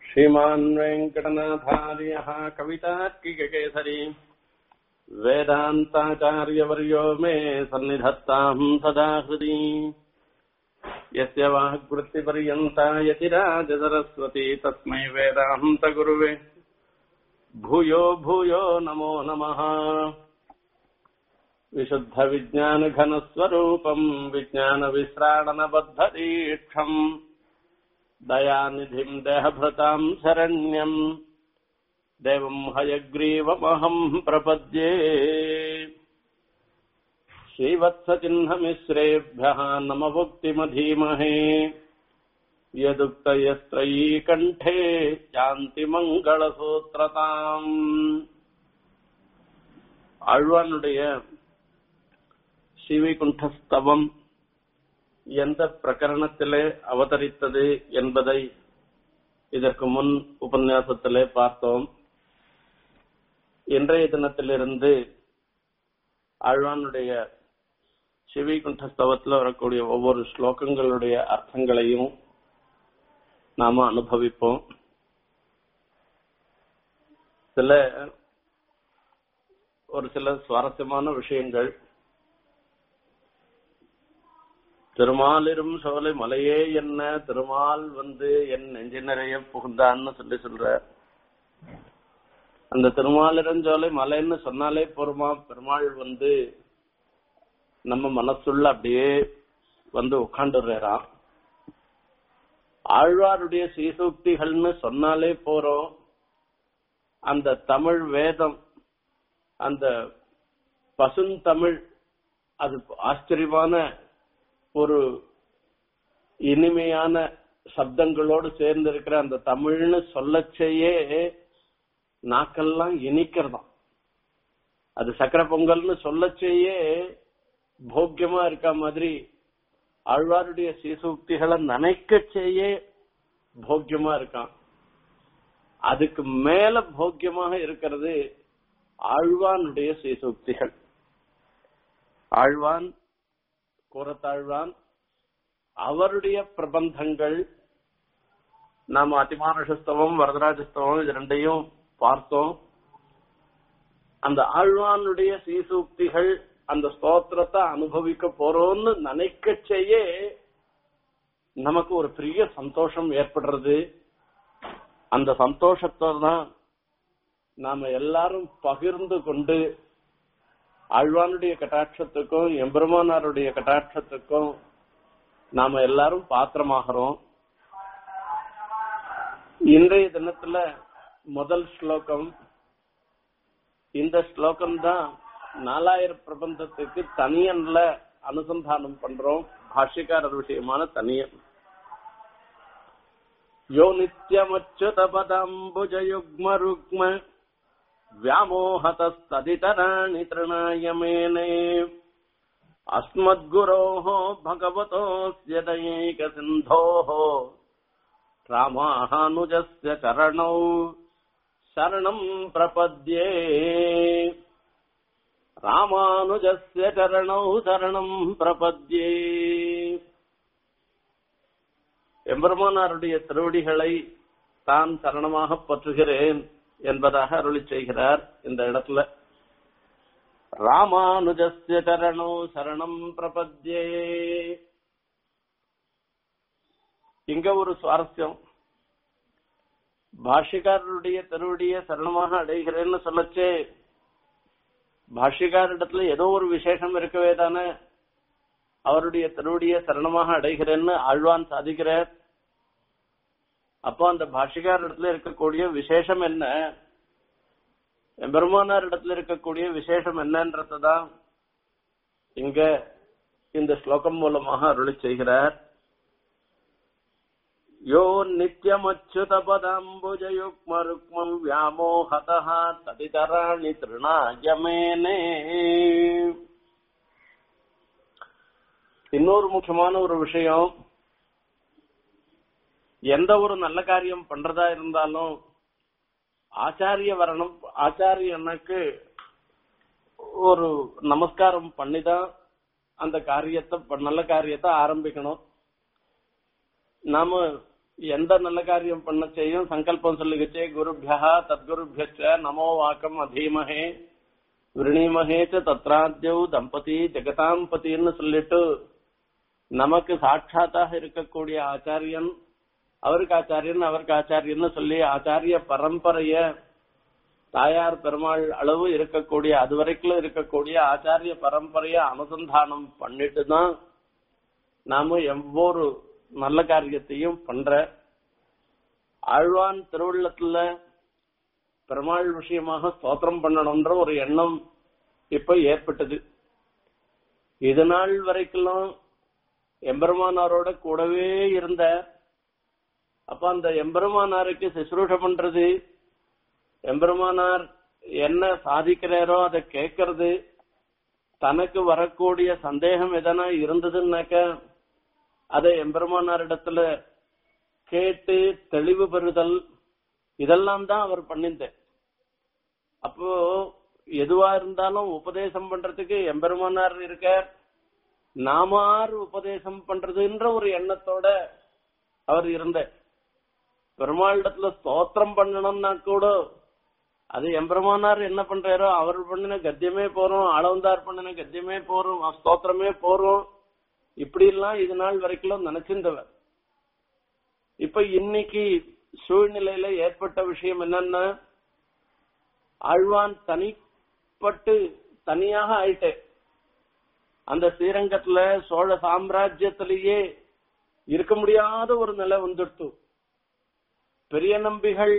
श्रीमान् वेङ्कटनाथार्यः कवितार्किककेसरी वेदान्ताचार्यवर्यो मे सन्निधत्ताम् सदा हृदि यस्य वाग्वृत्तिपर्यन्ता यतिराजसरस्वती तस्मै वेदान्तगुरुवे भूयो भूयो नमो नमः विशुद्धविज्ञानघनस्वरूपम् विज्ञानविश्राणनबद्धदीक्षम् दयानिधिम् देहभृताम् शरण्यम् देवम् हयग्रीवमहम् प्रपद्ये श्रीवत्सचिह्नमिश्रेभ्यः नमभुक्तिमधीमहे यदुक्तयस्त्रयी कण्ठे யாந்தி மங்களசூத்திரதாம் ஆழ்வானுடைய ஸ்ரீவைகுண்டஸ்தவம் எந்த பிரகரணத்திலே அவதரித்தது என்பதை இதற்கு முன் உபன்யாசத்திலே பார்த்தோம் இன்றைய தினத்திலிருந்து ஆழ்வானுடைய ஸ்ரீவைகுண்டஸ்தவத்தில் வரக்கூடிய ஒவ்வொரு ஸ்லோகங்களுடைய அர்த்தங்களையும் நாம அனுபவிப்போம் சில ஒரு சில சுவாரஸ்யமான விஷயங்கள் திருமாலிரும் சோலை மலையே என்ன திருமால் வந்து என் நெஞ்சு நிறைய புகுந்தான்னு சொல்லி சொல்ற அந்த திருமாலிரஞ்சோலை மலைன்னு சொன்னாலே போருமா பெருமாள் வந்து நம்ம மனசுள்ள அப்படியே வந்து உட்காந்துடுறான் ஆழ்வாருடைய சீசூக்திகள்னு சொன்னாலே போறோம் அந்த தமிழ் வேதம் அந்த பசுந்தமிழ் அது ஆச்சரியமான ஒரு இனிமையான சப்தங்களோடு சேர்ந்து இருக்கிற அந்த தமிழ்னு சொல்லச்சேயே நாக்கெல்லாம் இனிக்கிறதாம் அது சக்கரை பொங்கல்னு சொல்லச்சேயே போக்கியமா இருக்க மாதிரி ஆழ்வாருடைய சீசூக்திகளை நினைக்கச்சேயே போக்கியமா இருக்கான் அதுக்கு மேல போக்கியமாக இருக்கிறது ஆழ்வானுடைய சீசூக்திகள் ஆழ்வான் கூறத்தாழ்வான் அவருடைய பிரபந்தங்கள் நாம் அதிமானுஷஸ்தவம் வரதராஜஸ்தவம் இது ரெண்டையும் பார்த்தோம் அந்த ஆழ்வானுடைய சீசூக்திகள் அந்த ஸ்தோத்திரத்தை அனுபவிக்க போறோம்னு நினைக்கச்சேயே நமக்கு ஒரு பெரிய சந்தோஷம் ஏற்படுறது அந்த சந்தோஷத்தை தான் நாம எல்லாரும் பகிர்ந்து கொண்டு ஆழ்வானுடைய கட்டாட்சத்துக்கும் எம்பெருமானாருடைய கட்டாட்சத்துக்கும் நாம எல்லாரும் பாத்திரமாகிறோம் இன்றைய தினத்துல முதல் ஸ்லோகம் இந்த ஸ்லோகம் தான் நாலாயிரம் பிரபந்தத்துக்கு தனியன்ல அனுசந்தானம் பண்றோம் பாஷ்யக்காரர் விஷயமான தனியன் யோ நித்யமச்சுத பதாம்புஜயுக்ம ருக்ம व्यामोहतस्तदितराणि तृणाय मेने अस्मद्गुरोः भगवतोऽस्य दयैकसिन्धोः रामानुजस्य चरणौ शरणम् प्रपद्ये ராமானுஜஸ்ய சரணௌ சரணம் பிரபத்யே எம்பெருமானாருடைய திருவடிகளை தான் சரணமாக பற்றுகிறேன் என்பதாக அருளி செய்கிறார் இந்த இடத்துல ராமானுஜஸ்ய சரணோ சரணம் பிரபத்யே இங்க ஒரு சுவாரஸ்யம் பாஷ்யக்காரருடைய திருவடிய சரணமாக அடைகிறேன்னு சொல்லச்சே பாஷ்யக்காரிடத்துல ஏதோ ஒரு விசேஷம் இருக்கவே தானே அவருடைய திருவடிய சரணமாக அடைகிறேன்னு ஆழ்வான் சாதிக்கிறார் அப்போ அந்த பாஷிகார் இடத்துல இருக்கக்கூடிய விசேஷம் என்ன பெருமானார் இடத்துல இருக்கக்கூடிய விசேஷம் என்னன்றதான் இங்க இந்த ஸ்லோகம் மூலமாக அருளி செய்கிறார் யோ நித்யமச்சுத பதாம்புஜயுக்ம ருக்மம் வியாமோகதா ததிதராணி திருநாயமேனே இன்னொரு முக்கியமான ஒரு விஷயம் எந்த ஒரு நல்ல காரியம் பண்றதா இருந்தாலும் ஆச்சாரிய வரணும் ஆச்சாரியனுக்கு ஒரு நமஸ்காரம் பண்ணிதான் அந்த காரியத்தை நல்ல காரியத்தை ஆரம்பிக்கணும் நாம எந்த நல்ல காரியம் பண்ண செய்யும் சங்கல்பம் சொல்லுகச்சே குருபியா தத்குருபியச்ச நமோ வாக்கம் அதீமகே விருணிமகேச்ச தத்ராத்யவ் தம்பதி ஜெகதாம்பதின்னு சொல்லிட்டு நமக்கு சாட்சாத்தாக இருக்கக்கூடிய ஆச்சாரியன் அவருக்கு ஆச்சாரியன் அவருக்கு ஆச்சாரியன்னு சொல்லி ஆச்சாரிய பரம்பரைய தாயார் பெருமாள் அளவு இருக்கக்கூடிய அது வரைக்கும் இருக்கக்கூடிய ஆச்சாரிய பரம்பரைய அனுசந்தானம் பண்ணிட்டு தான் நாம எவ்வொரு நல்ல காரியத்தையும் பண்ற ஆழ்வான் திருவுள்ளத்துல பெருமாள் விஷயமாக ஸ்தோத்திரம் பண்ணணும்ன்ற ஒரு எண்ணம் இப்ப ஏற்பட்டது இது நாள் வரைக்கும் எம்பெருமானாரோட கூடவே இருந்த அப்ப அந்த எம்பெருமானாருக்கு சுசுரூஷ பண்றது எம்பெருமானார் என்ன சாதிக்கிறாரோ அதை கேட்கறது தனக்கு வரக்கூடிய சந்தேகம் எதனா இருந்ததுன்னாக்க அதை எம்பெருமானாரிடத்துல கேட்டு தெளிவு பெறுதல் இதெல்லாம் தான் அவர் பண்ணிந்த அப்போ எதுவா இருந்தாலும் உபதேசம் பண்றதுக்கு எம்பெருமானார் இருக்க நாமார் உபதேசம் பண்றதுன்ற ஒரு எண்ணத்தோட அவர் இருந்த பெருமாளிடத்துல ஸ்தோத்திரம் பண்ணணும்னா கூட அது எம்பெருமானார் என்ன பண்றாரோ அவர் பண்ணின கத்தியமே போறோம் அளவந்தார் பண்ணின கத்தியமே போறோம் ஸ்தோத்திரமே போறோம் இப்படி எல்லாம் இது நாள் வரைக்கும் நினைச்சிருந்தவர் இப்ப இன்னைக்கு சூழ்நிலையில ஏற்பட்ட விஷயம் என்னன்னா ஆழ்வான் தனிப்பட்டு தனியாக ஆயிட்டே அந்த ஸ்ரீரங்கத்துல சோழ சாம்ராஜ்யத்திலேயே இருக்க முடியாத ஒரு நிலை வந்துடுத்து பெரிய நம்பிகள்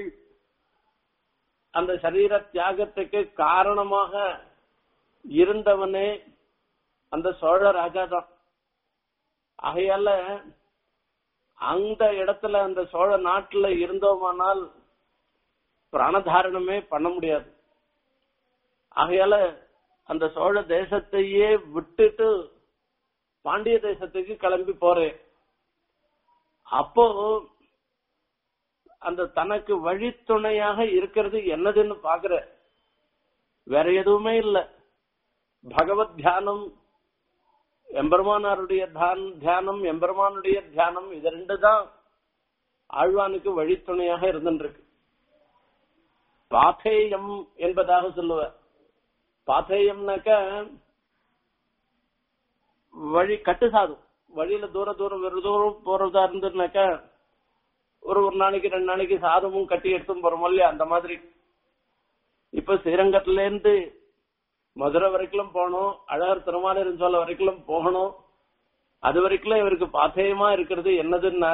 அந்த சரீர தியாகத்துக்கு காரணமாக இருந்தவனே அந்த சோழ ராஜா தான் ஆகையால அந்த இடத்துல அந்த சோழ நாட்டுல இருந்தோமானால் பிராணதாரணமே பண்ண முடியாது ஆகையால அந்த சோழ தேசத்தையே விட்டுட்டு பாண்டிய தேசத்துக்கு கிளம்பி போறேன் அப்போ அந்த தனக்கு வழித்துணையாக இருக்கிறது என்னதுன்னு பாக்குற வேற எதுவுமே இல்ல பகவத் தியானம் எம்பெருமானாருடைய தியானம் எம்பெருமானுடைய தியானம் இது ரெண்டு தான் ஆழ்வானுக்கு வழித்துணையாக இருந்துருக்கு பாத்தேயம் என்பதாக சொல்லுவார் பாத்தேயம்னாக்க வழி கட்டு சாதும் வழியில தூர தூரம் வெறு தூரம் போறதா இருந்துனாக்கா ஒரு ஒரு நாளைக்கு ரெண்டு நாளைக்கு சாதமும் கட்டி எடுத்தும் போறோம் இல்லையா அந்த மாதிரி இப்ப ஸ்ரீரங்கத்துல இருந்து மதுரை வரைக்கும் போகணும் அழகர் திருமாலிருஞ்சோல வரைக்கும் போகணும் அது வரைக்கும் இவருக்கு பாத்தேயமா இருக்கிறது என்னதுன்னா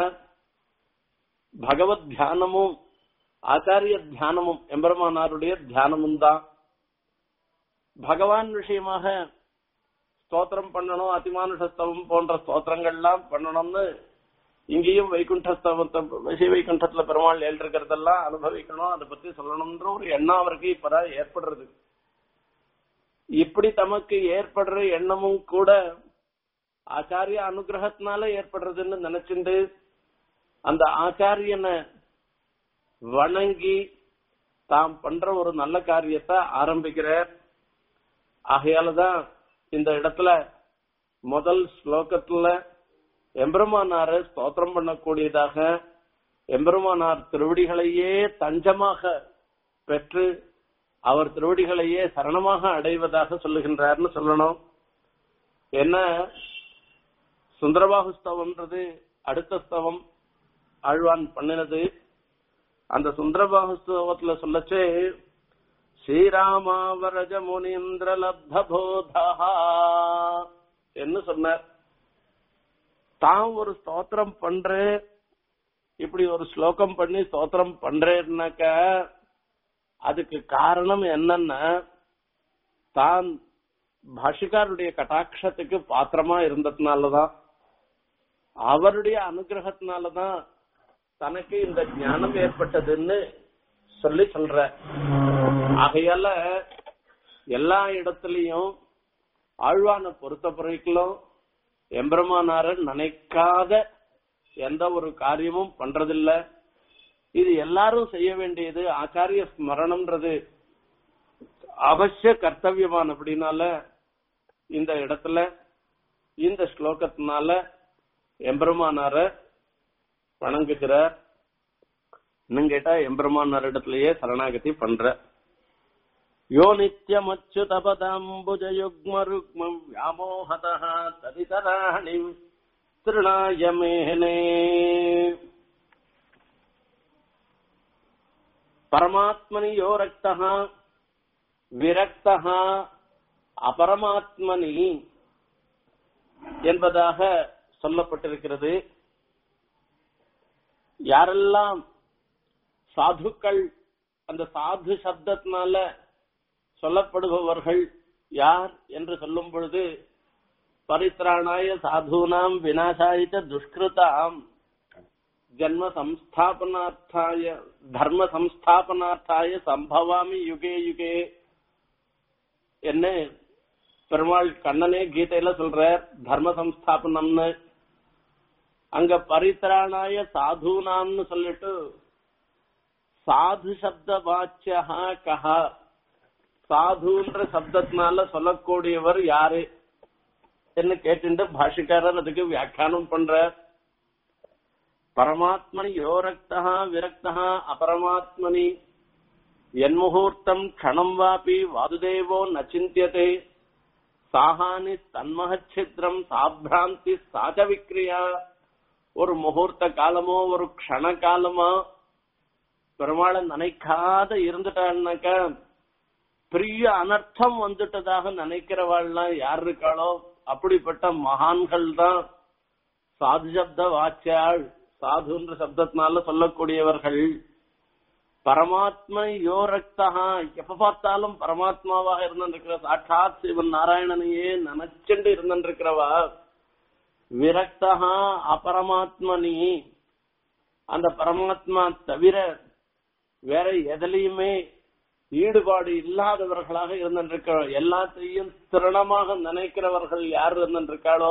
பகவத் தியானமும் ஆச்சாரிய தியானமும் எம்பெருமானாருடைய தியானமும் தான் பகவான் விஷயமாக ஸ்தோத்திரம் பண்ணணும் அதிமானுஷஸ்தவம் போன்ற ஸ்தோத்திரங்கள்லாம் பண்ணணும்னு இங்கேயும் வைகுண்டஸ்தவத்தை ஸ்ரீ வைகுண்டத்துல பெருமாள் ஏற்றிருக்கிறதெல்லாம் அனுபவிக்கணும் அதை பத்தி சொல்லணும்ன்ற ஒரு எண்ணம் அவருக்கு இப்பதான் ஏற்படுறது இப்படி தமக்கு ஏற்படுற எண்ணமும் கூட ஆச்சாரிய அனுகிரகத்தினால ஏற்படுறதுன்னு நினைச்சுண்டு அந்த ஆச்சாரியனை வணங்கி தாம் பண்ற ஒரு நல்ல காரியத்தை ஆரம்பிக்கிறார் ஆகையாலதான் இந்த இடத்துல முதல் ஸ்லோகத்துல எம்பெருமானார ஸ்தோத்திரம் பண்ணக்கூடியதாக எம்பெருமானார் திருவடிகளையே தஞ்சமாக பெற்று அவர் திருவடிகளையே சரணமாக அடைவதாக சொல்லுகின்றார்னு சொல்லணும் என்ன சுந்தரபாகு ஸ்தவம்ன்றது அடுத்த ஸ்தவம் ஆழ்வான் பண்ணினது அந்த சுந்தரபாகு ஸ்தவத்துல சொல்லச்சே ஸ்ரீராமாவரஜ முனீந்திர லப்த போதா என்று சொன்னார் தான் ஒரு ஸ்தோத்திரம் பண்ற இப்படி ஒரு ஸ்லோகம் பண்ணி ஸ்தோத்திரம் பண்றேன்னாக்க அதுக்கு காரணம் என்னன்னா தான் பாஷிகாருடைய கட்டாட்சத்துக்கு பாத்திரமா இருந்ததுனாலதான் அவருடைய அனுகிரகத்தினாலதான் தனக்கு இந்த ஞானம் ஏற்பட்டதுன்னு சொல்லி சொல்ற ஆகையால எல்லா இடத்துலயும் ஆழ்வான பொறுத்த பிறகும் எம்பெருமானார நினைக்காத எந்த ஒரு காரியமும் பண்றதில்ல இது எல்லாரும் செய்ய வேண்டியது ஆச்சாரிய ஸ்மரணம்ன்றது அவசிய கர்த்தவியமான அப்படின்னால இந்த இடத்துல இந்த ஸ்லோகத்தினால எம்பெருமானார வணங்குகிறார் இன்னும் கேட்டா எம்பெருமானார் இடத்திலேயே சரணாகதி பண்ற யோ நித்யமச்சுதபதாம்புஜயுக்மருக்மம் வியாமோகதः ததிதராணி திருணாய மேனே பரமாத்மனி யோ ரக்தः விரக்தः அபரமாத்மனி என்பதாக சொல்லப்பட்டிருக்கிறது யாரெல்லாம் சாதுக்கள் அந்த சாது சப்தத்தினால சொல்லப்படுபவர்கள் யார் என்று சொல்லும் பொழுது பரித்ராணாய சாதுனாம் விநாசாயிச்ச துஷ்கிருதாம் ஜன்ம சம்ஸ்தாபனார்த்தாய தர்ம சம்ஸ்தாபனார்த்தாய சம்பவாமி யுகே யுகே என்ன பெருமாள் கண்ணனே கீதையில சொல்றார் தர்ம சம்ஸ்தாபனம்னு அங்க பரித்ராணாய சாதுனாம்னு சொல்லிட்டு சாது சப்த வாச்சியா கஹா சாதுன்ற சப்தத்தினால சொல்லக்கூடியவர் யாரு என்ன கேட்டு பாஷிக்காரர் அதுக்கு வியாக்கியானம் பண்ற பரமாத்மனி யோரக்தா விரக்தா அபரமாத்மனி என்முகூர்த்தம் க்ஷணம் வாபி வாதுதேவோ நச்சிந்தியதே சாஹானி தன்மஹச்சித்ரம் சாபிராந்தி சாச்ச விக்ரியா ஒரு முகூர்த்த காலமோ ஒரு க்ஷண காலமோ பெருமாளை நினைக்காத இருந்துட்டான்னாக்க பெரிய அனர்த்தம் வந்துட்டதாக நினைக்கிறவாள்லாம் யார் இருக்காளோ அப்படிப்பட்ட மகான்கள் தான் சாது சப்த வாச்சியாள் சாதுன்ற சப்தத்தினால சொல்லக்கூடியவர்கள் பரமாத்ம யோ ரக்தா எப்ப பார்த்தாலும் பரமாத்மாவாக இருந்திருக்கிற சாட்சாத் சிவன் நாராயணனையே நினைச்சுண்டு இருந்திருக்கிறவா விரக்தா அபரமாத்மனி அந்த பரமாத்மா தவிர வேற எதுலயுமே ஈடுபாடு இல்லாதவர்களாக இருந்திருக்க எல்லாத்தையும் திருணமாக நினைக்கிறவர்கள் யார் இருந்திருக்காளோ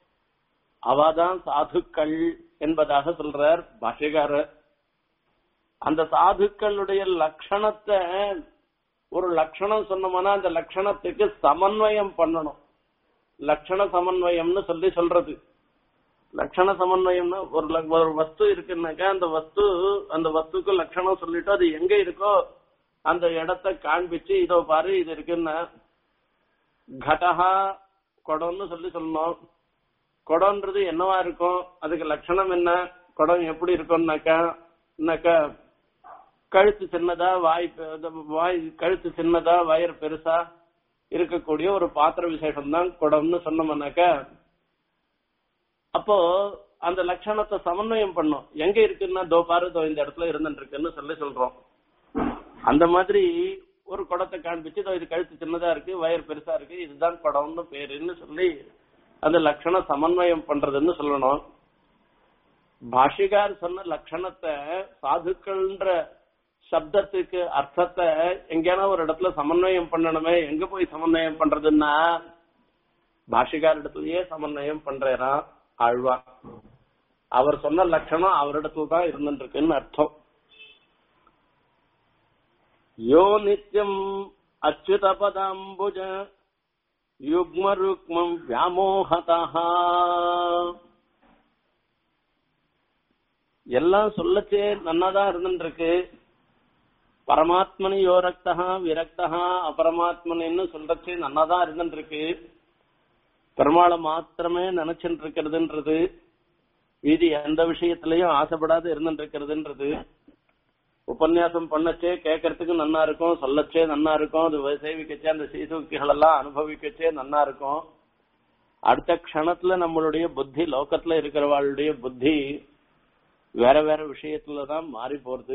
அவாதான் சாதுக்கள் என்பதாக சொல்றார் பாஷ்யக்காரர் அந்த சாதுக்களுடைய லட்சணத்தை ஒரு லட்சணம் சொன்னோம்னா அந்த லட்சணத்துக்கு சமன்வயம் பண்ணணும் லட்சண சமன்வயம்னு சொல்லி சொல்றது லட்சண சமன்வயம்னா ஒரு ல- ஒரு வஸ்து இருக்குன்னாக்கா அந்த வஸ்து அந்த வஸ்துக்கு லட்சணம் சொல்லிட்டு அது எங்க இருக்கோ அந்த இடத்தை காண்பிச்சு இதோ பாரு இது இருக்குன்னா கடஹா குடம்னு சொல்லி சொல்லணும் குடம்ன்றது என்னவா இருக்கும் அதுக்கு லட்சணம் என்ன குடம் எப்படி இருக்கும்னாக்கா என்னக்கா கழுத்து சின்னதா வாய் பெ- இந்த வாய் கழுத்து சின்னதா வயிறு பெருசா இருக்கக்கூடிய ஒரு பாத்திர விசேஷம் தான் குடம்னு சொன்னோம்னாக்கா அப்போ அந்த லட்சணத்தை சமன்வயம் பண்ணும் எங்க இருக்குன்னா தோ பாரு தோ இந்த இடத்துல இருந்துட்டு இருக்குன்னு சொல்லி சொல்றோம் அந்த மாதிரி ஒரு குடத்தை காண்பிச்சு இதோ இது கழுத்து சின்னதா இருக்கு வயிறு பெருசா இருக்கு இதுதான் குடம்னு பேருன்னு சொல்லி அந்த லட்சண சமன்வயம் பண்றதுன்னு சொல்லணும் பாஷிகார் சொன்ன லட்சணத்தை சாதுக்கள்ன்ற சப்தத்துக்கு அர்த்தத்தை எங்கேனா ஒரு இடத்துல சமன்வயம் பண்ணணுமே எங்க போய் சமன்வயம் பண்றதுன்னா பாஷிகார் இடத்துலயே சமன்வயம் பண்றேனா ஆழ்வா அவர் சொன்ன லட்சணம் அவரிடத்துல தான் இருந்துருக்குன்னு அர்த்தம் யோ நித்யம் அச்சுத பதாம்புஜ யுக்ம ருக்மம் வியாமோகதா எல்லாம் சொல்லச்சே நன்னாதான் இருந்துருக்கு பரமாத்மனி யோரக்தா விரக்தா அபரமாத்மனின்னு சொல்றச்சே நன்னாதான் இருந்துருக்கு பெருமாளை மாத்திரமே நினைச்சுட்டு இருக்கிறதுன்றது மீதி எந்த விஷயத்திலையும் ஆசைப்படாத இருந்துட்டு இருக்கிறதுன்றது உபன்யாசம் பண்ணச்சே கேட்கறதுக்கு நன்னா இருக்கும் சொல்லச்சே நன்னா இருக்கும் அது சேவிக்கச்சே அந்த சீசுக்திகள் எல்லாம் அனுபவிக்கச்சே நன்னா இருக்கும் அடுத்த க்ஷணத்துல நம்மளுடைய புத்தி லோகத்துல இருக்கிறவாளுடைய புத்தி வேற வேற விஷயத்துலதான் மாறி போறது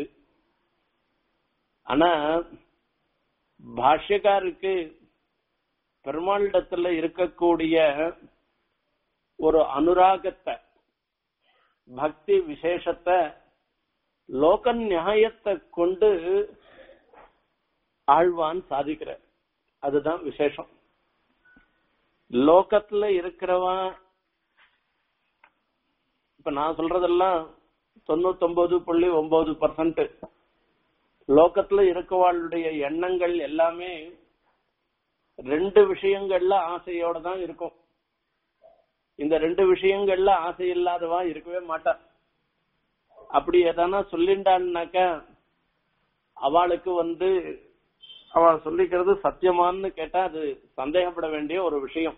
ஆனா பாஷ்யக்காருக்கு பெருமாளிடத்துல இருக்கக்கூடிய ஒரு அனுராகத்தை பக்தி விசேஷத்தை லோக நியாயத்தை கொண்டு ஆழ்வான் சாதிக்கிறார் அதுதான் விசேஷம் லோகத்துல இருக்கிறவன் இப்ப நான் சொல்றதெல்லாம் தொண்ணூத்தொன்பது புள்ளி ஒன்பது பர்சன்ட் லோகத்துல இருக்கவாளுடைய எண்ணங்கள் எல்லாமே ரெண்டு விஷயங்கள்ல ஆசையோட தான் இருக்கும் இந்த ரெண்டு விஷயங்கள்ல ஆசை இல்லாதவா இருக்கவே மாட்டா அப்படி எதனா சொல்லிண்டான்னாக்க அவளுக்கு வந்து அவள் சொல்லிக்கிறது சத்தியமான்னு கேட்டா அது சந்தேகப்பட வேண்டிய ஒரு விஷயம்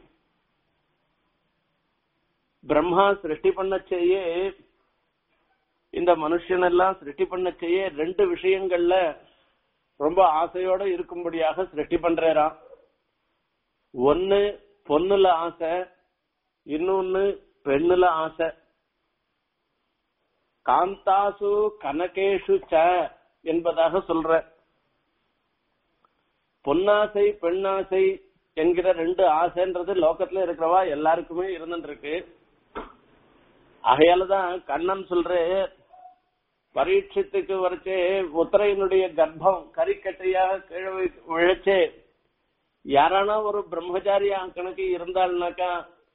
பிரம்மா சிருஷ்டி பண்ண செய்ய இந்த மனுஷனெல்லாம் சிருஷ்டி பண்ண செய்ய ரெண்டு விஷயங்கள்ல ரொம்ப ஆசையோட இருக்கும்படியாக சிருஷ்டி பண்றாராம் ஒன்னு பொண்ணுல ஆசை இன்னொன்னு பெண்ணுல ஆசை காந்தாசு கனகேஷு ச என்பதாக சொல்ற பொன்னாசை பெண்ணாசை என்கிற ரெண்டு ஆசைன்றது லோகத்துல இருக்கிறவா எல்லாருக்குமே இருந்துட்டு இருக்கு ஆகையாலதான் கண்ணன் சொல்ற பரீட்சத்துக்கு வரைச்சே உத்தரையினுடைய கர்ப்பம் கறிக்கட்டையாக கீழே விழைச்சே யாரானா ஒரு பிரம்மச்சாரியா கணக்கு இருந்தாள்னாக்கா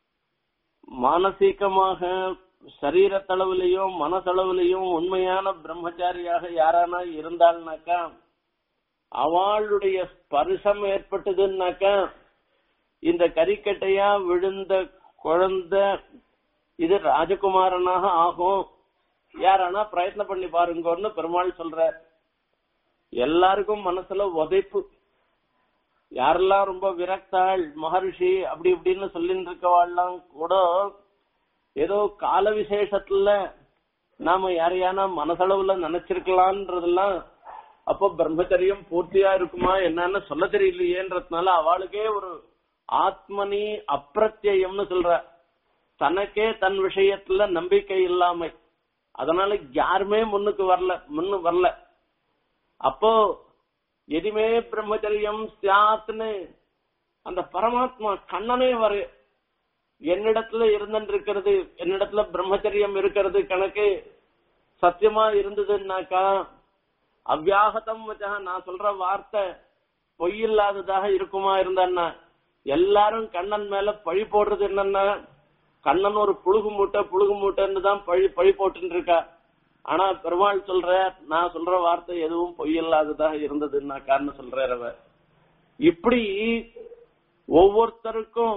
மானசீகமாக சரீரத்தளவிலையும் மனசளவிலையும் உண்மையான பிரம்மச்சாரியாக யாரானா இருந்தாள்னாக்கா அவளுடைய ஸ்பர்சம் ஏற்பட்டதுன்னாக்கா இந்த கறிக்கட்டையா விழுந்த குழந்தை இது ராஜகுமாரனாக ஆகும் யாரானா பிரயத்னம் பண்ணி பாருங்கன்னு பெருமாள் சொல்ற எல்லாருக்கும் மனசுல உதைப்பு யாரெல்லாம் ரொம்ப விரக்தாள் மகர்ஷி அப்படி இப்படின்னு சொல்லிட்டு இருக்கவாள்லாம் கூட ஏதோ கால விசேஷத்துல நாம யாரையான மனசளவுல நினைச்சிருக்கலான்றதெல்லாம் அப்போ பிரம்மச்சரியம் பூர்த்தியா இருக்குமா என்னன்னு சொல்ல தெரியலையேன்றதுனால அவளுக்கே ஒரு ஆத்மனி அப்பிரத்யம்னு சொல்ற தனக்கே தன் விஷயத்துல நம்பிக்கை இல்லாமை அதனால யாருமே முன்னுக்கு வரல முன்னு வரல அப்போ எதுமே பிரம்மச்சரியம் சியாத்னு அந்த பரமாத்மா கண்ணனே வர என்னிடத்துல இருந்துட்டு இருக்கிறது என்னிடத்துல பிரம்மச்சரியம் இருக்கிறது கணக்கு சத்தியமா இருந்ததுன்னாக்கா அவ்யாகதம் வச்சா நான் சொல்ற வார்த்தை பொய்யில்லாததாக இருக்குமா இருந்தான்னா எல்லாரும் கண்ணன் மேல பழி போடுறது என்னன்னா கண்ணன் ஒரு புழுகு மூட்டை புழுகு மூட்டைன்னு தான் பழி பழி போட்டுன்னு இருக்கா ஆனா பெருமாள் சொல்ற நான் சொல்ற வார்த்தை எதுவும் பொய்யில்லாததாக இருந்ததுன்னாக்கான்னு சொல்றார் அவர் இப்படி ஒவ்வொருத்தருக்கும்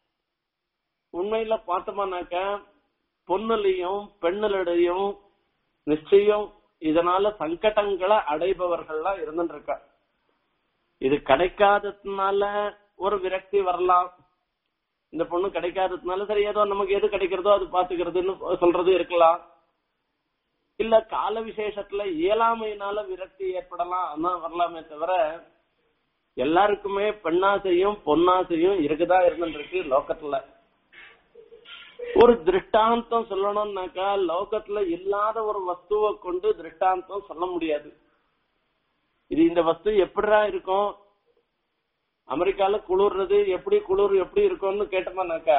உண்மையில பார்த்தோம்னாக்க பொண்ணுலையும் பெண்ணுலையும் நிச்சயம் இதனால சங்கடங்களை அடைபவர்கள்லாம் இருந்துட்டு இருக்கா இது கிடைக்காததுனால ஒரு விரக்தி வரலாம் இந்த பொண்ணு கிடைக்காததுனால சரி ஏதோ நமக்கு எது கிடைக்கிறதோ அது பாத்துக்கிறதுன்னு சொல்றது இருக்கலாம் இல்ல கால விசேஷத்துல இயலாமையினால விரக்தி ஏற்படலாம் அதான் வரலாமே தவிர எல்லாருக்குமே பெண்ணாசையும் பொன்னாசையும் இருக்குதான் இருந்துருக்கு லோக்கத்துல ஒரு திருஷ்டாந்தம் சொல்லணும்னாக்கா லோகத்துல இல்லாத ஒரு வஸ்துவை கொண்டு திருஷ்டாந்தம் சொல்ல முடியாது இது இந்த வஸ்து எப்படிடா இருக்கும் அமெரிக்கால குளிர்றது எப்படி குளிர் எப்படி இருக்கும்னு கேட்டோம்னாக்கா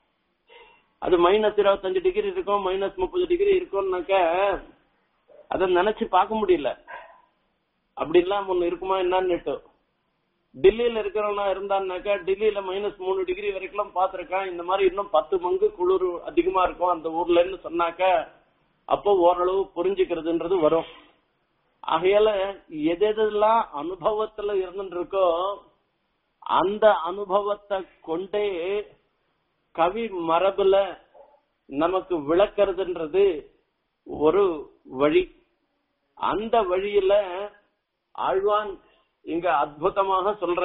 அது மைனஸ் இருபத்தஞ்சு டிகிரி இருக்கும் மைனஸ் முப்பது டிகிரி இருக்கும்னாக்கா அதை நினைச்சு பார்க்க முடியல அப்படி எல்லாம் ஒண்ணு இருக்குமா என்னன்னு டெல்லியில இருக்கிறவனா இருந்தான்னாக்கா டெல்லியில மைனஸ் மூணு டிகிரி வரைக்கும் பாத்திருக்கான் இந்த மாதிரி இன்னும் பத்து மங்கு குளிர் அதிகமா இருக்கும் அந்த ஊர்லன்னு சொன்னாக்க அப்போ ஓரளவு புரிஞ்சுக்கிறதுன்றது வரும் ஆகையால எது எதெல்லாம் அனுபவத்துல இருந்துட்டு இருக்கோ அந்த அனுபவத்தை கொண்டே கவி மரபுல நமக்கு விளக்குறதுன்றது ஒரு வழி அந்த வழியில ஆழ்வான் இங்க அற்புதமாக சொல்ற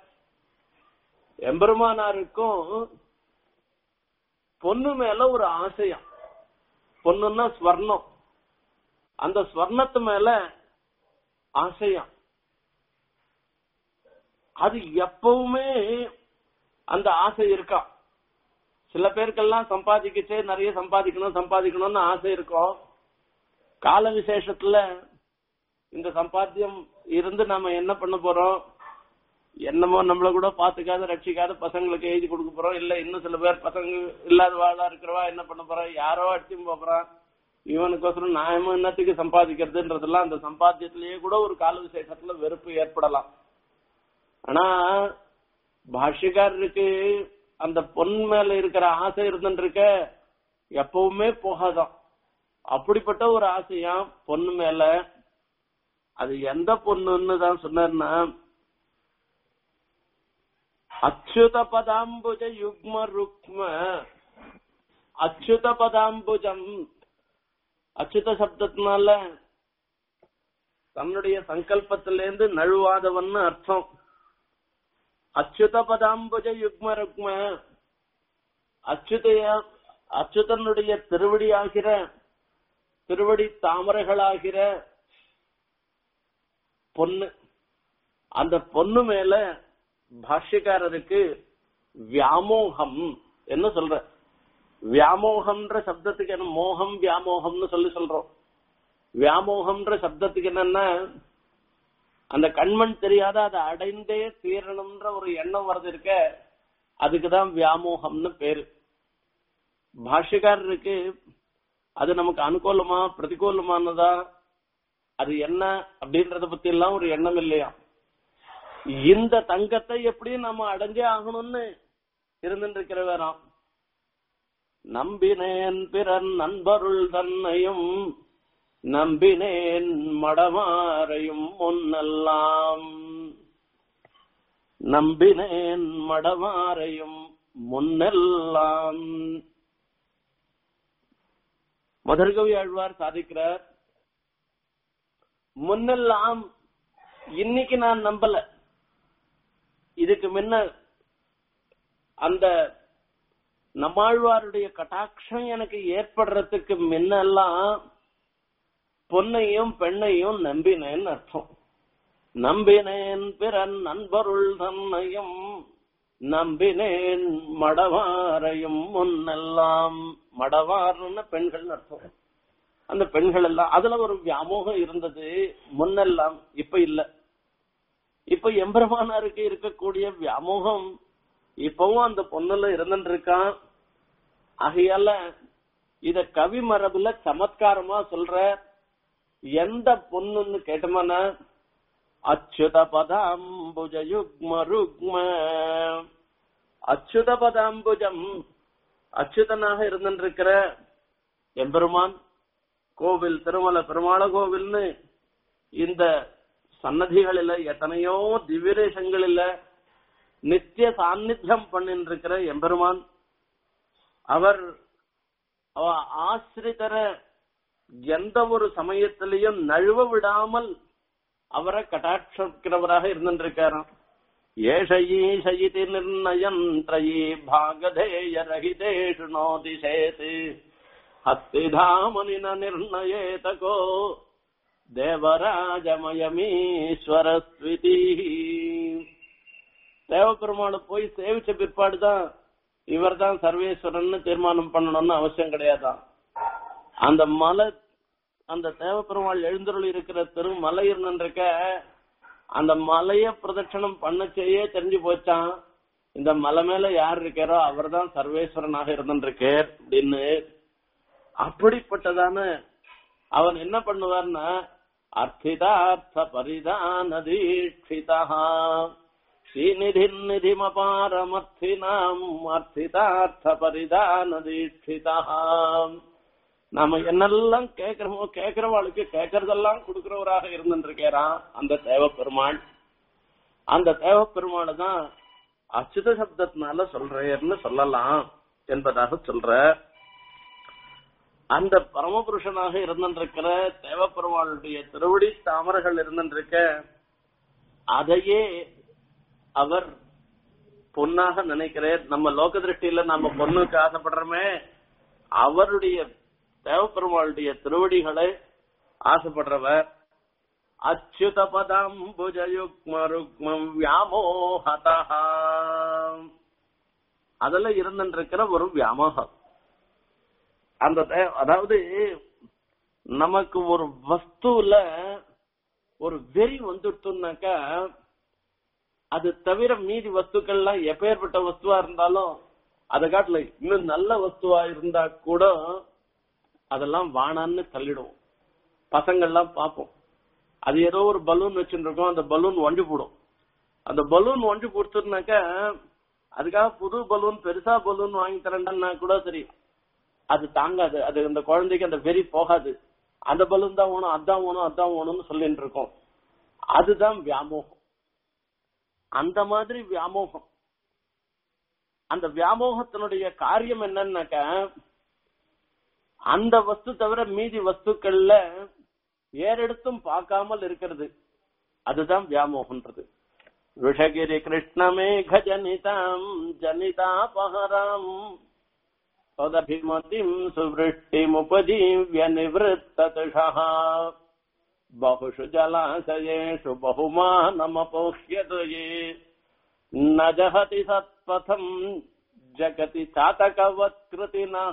எம்பெருமானாருக்கும் பொண்ணு மேல ஒரு ஆசையம் பொண்ணுன்னா ஸ்வர்ணம் அந்த ஸ்வர்ணத்து மேல ஆசையம் அது எப்பவுமே அந்த ஆசை இருக்கா சில பேருக்கெல்லாம் சம்பாதிக்கச்சே நிறைய சம்பாதிக்கணும் சம்பாதிக்கணும்னு ஆசை இருக்கும் கால விசேஷத்துல இந்த சம்பாத்தியம் இருந்து நாம என்ன பண்ண போறோம் என்னமோ நம்மள கூட பாத்துக்காத ரட்சிக்காத பசங்களுக்கு எழுதி கொடுக்க போறோம் இல்ல இன்னும் சில பேர் பசங்க இல்லாதவாளா இருக்கிறவா என்ன பண்ண போறா யாரோ அடிச்சு போறான் இவனுக்கோசரம் நியாயமா என்னத்துக்கு சம்பாதிக்கிறதுன்றதெல்லாம் அந்த சம்பாத்தியத்திலேயே கூட ஒரு கால விசேஷத்துல வெறுப்பு ஏற்படலாம் ஆனா பாஷ்யக்காரருக்கு அந்த பொன் மேல இருக்கிற ஆசை இருந்துட்டு இருக்க எப்பவுமே போகாதான் அப்படிப்பட்ட ஒரு ஆசையா பொண்ணு மேல அது எந்த பொண்ணுன்னு தான் சொன்னார்னா அச்சுத பதாம்புஜ யுக்ம ருக்ம அச்சுத பதாம்புஜம் அச்சுத சப்தத்தினால தன்னுடைய சங்கல்பத்திலேருந்து நழுவாதவன் அர்த்தம் அச்சுத பதாம்புஜ யுக்ம ருக்ம அச்சுதைய அச்சுதனுடைய திருவடி ஆகிற திருவடி தாமரைகளாகிற பொண்ணு அந்த பொண்ணு மேல பாஷ்யக்காரருக்கு வியாமோகம் என்ன சொல்ற வியாமோகம்ன்ற சப்தத்துக்கு என்ன மோகம் வியாமோகம்னு சொல்லி சொல்றோம் வியாமோகம்ன்ற சப்தத்துக்கு என்னன்னா அந்த கண்மண் தெரியாத அதை அடைந்தே தீரணும்ன்ற ஒரு எண்ணம் வருது இருக்க அதுக்குதான் வியாமோகம்னு பேரு பாஷ்யக்காரருக்கு அது நமக்கு அனுகூலமா பிரதிகூலமானதா அது என்ன அப்படின்றத பத்தி எல்லாம் ஒரு எண்ணம் இல்லையா இந்த தங்கத்தை எப்படி நம்ம அடைஞ்சே ஆகணும்னு இருந்துட்டு இருக்கிறவராம் நம்பினேன் பிறன் நண்பருள் தன்னையும் நம்பினேன் மடமாரையும் முன்னெல்லாம் நம்பினேன் மடமாரையும் முன்னெல்லாம் மதுர்கவி ஆழ்வார் சாதிக்கிறார் முன்னெல்லாம் இன்னைக்கு நான் நம்பல இதுக்கு முன்ன அந்த நம்மாழ்வாருடைய கட்டாட்சம் எனக்கு ஏற்படுறதுக்கு முன்னெல்லாம் பொன்னையும் பெண்ணையும் நம்பினேன் அர்த்தம் நம்பினேன் பிறன் நண்பருள் தன்னையும் நம்பினேன் மடவாரையும் முன்னெல்லாம் மடவார்னு பெண்கள் அர்த்தம் அந்த பெண்கள் எல்லாம் அதுல ஒரு வியாமோகம் இருந்தது முன்னெல்லாம் இப்ப இல்ல இப்ப எம்பெருமானாருக்கு இருக்கக்கூடிய வியாமோகம் இப்பவும் அந்த பொண்ணுல இருந்துட்டு இருக்கான் ஆகையால இத கவி மரபுல சமத்காரமா சொல்ற எந்த பொண்ணுன்னு கேட்டோம்னா அச்சுத பதாம்புஜ யுக்ம ருக்ம அச்சுத பதாம்புஜம் அச்சுதனாக இருந்திருக்கிற எம்பெருமான் கோவில் திருமல பெருமாள கோவில்னு இந்த சன்னதிகளில எத்தனையோ திவ்யதேசங்களில நித்திய சாநித்தியம் பண்ணிட்டு இருக்கிற எம்பெருமான் அவர் அவ ஆசிரிதர எந்த ஒரு சமயத்திலையும் நழுவ விடாமல் அவரை கட்டாட்சிக்கிறவராக இருந்திருக்காராம் ஏஷயீ சயிதி நிர்ணயம் த்ரயீ பாகதேய ரஹிதேஷு நோதிசேது ஹஸ்திதாமனின நிர்ணயேதகோ தேவராஜமயமீஸ்வரஸ்விதி தேவபெருமானை போய் சேவிச்ச பிற்பாடுதான் இவர் தான் சர்வேஸ்வரன் தீர்மானம் பண்ணணும்னு அவசியம் கிடையாதான் அந்த மலை அந்த தேவப்பெருமாள் எழுந்தருள் இருக்கிற திரு மலை இருந்திருக்க அந்த மலைய பிரதட்சணம் பண்ண செய்ய தெரிஞ்சு போச்சான் இந்த மலை மேல யார் இருக்காரோ அவர் தான் சர்வேஸ்வரனாக இருந்திருக்கார் அப்படின்னு அப்படிப்பட்டதான அவன் என்ன பண்ணுவார்னா அர்த்திதார்த்த பரிதான தீட்சிதா ஸ்ரீநிதி நிதிமபாரமர்த்தினாம் அர்த்திதார்த்த பரிதான தீட்சிதா நாம என்னெல்லாம் கேட்கிறோமோ கேட்கிறவாளுக்கு கேட்கறதெல்லாம் கொடுக்கிறவராக இருந்துருக்கிறான் அந்த தேவ பெருமாள் அந்த தேவ பெருமாளை தான் அச்சுத சப்தத்தினால சொல்றேன்னு சொல்லலாம் என்பதாக சொல்ற அந்த பரமபுருஷனாக இருந்திருக்கிற தேவ பெருமாளுடைய திருவடி தாமரைகள் இருந்திருக்க அதையே அவர் பொன்னாக நினைக்கிறார் நம்ம லோக திருஷ்டியில நம்ம பொண்ணுக்கு ஆசைப்படுறோமே அவருடைய தேவப்பெருமாளுடைய திருவடிகளை ஆசைப்படுறவர் அச்சுத பதாம்புஜயுக்ம ருக்மம் வியாமோகதா அதுல இருந்திருக்கிற ஒரு வியாமோகம் அந்த தே- அதாவது நமக்கு ஒரு வஸ்துல ஒரு வெறி வந்துட்டுனாக்கா அது தவிர மீதி வஸ்துக்கள்லாம் எப்பேற்பட்ட வஸ்துவா இருந்தாலும் அதை காட்டுல இன்னும் நல்ல வஸ்துவா இருந்தா கூட அதெல்லாம் வானான்னு தள்ளிடுவோம் பசங்கள்லாம் பார்ப்போம் அது ஏதோ ஒரு பலூன் வச்சுருக்கோம் அந்த பலூன் ஒஞ்சு போடும் அந்த பலூன் ஒஞ்சு கொடுத்துருனாக்க அதுக்காக புது பலூன் பெருசா பலூன் வாங்கி தரேன்னா கூட சரி அது தாங்காது அது அந்த குழந்தைக்கு அந்த வெறி போகாது அந்த பலூன் தான் வேணும் அதான் வேணும் அதான் வேணும்னு சொல்லிட்டு இருக்கோம் அதுதான் வியாமோகம் அந்த மாதிரி வியாமோகம் அந்த வியாமோகத்தினுடைய காரியம் என்னன்னாக்க அந்த வஸ்து தவிர மீதி வஸ்துக்கள்ல ஏறெடுத்தும் பார்க்காமல் இருக்கிறது அதுதான் வியாமோகன்றது விஷகிரி கிருஷ்ணமேக ஜனிதாம் ஜனிதாபஹராம் तदभिमतिम् सुवृष्टिमुपजीव्य निवृत्ततुषः बहुषु जलाशयेषु बहुमानमपोह्यतु ये न जहति सत्पथम् ஜகதி சாத்தகவத்கிருதினஹ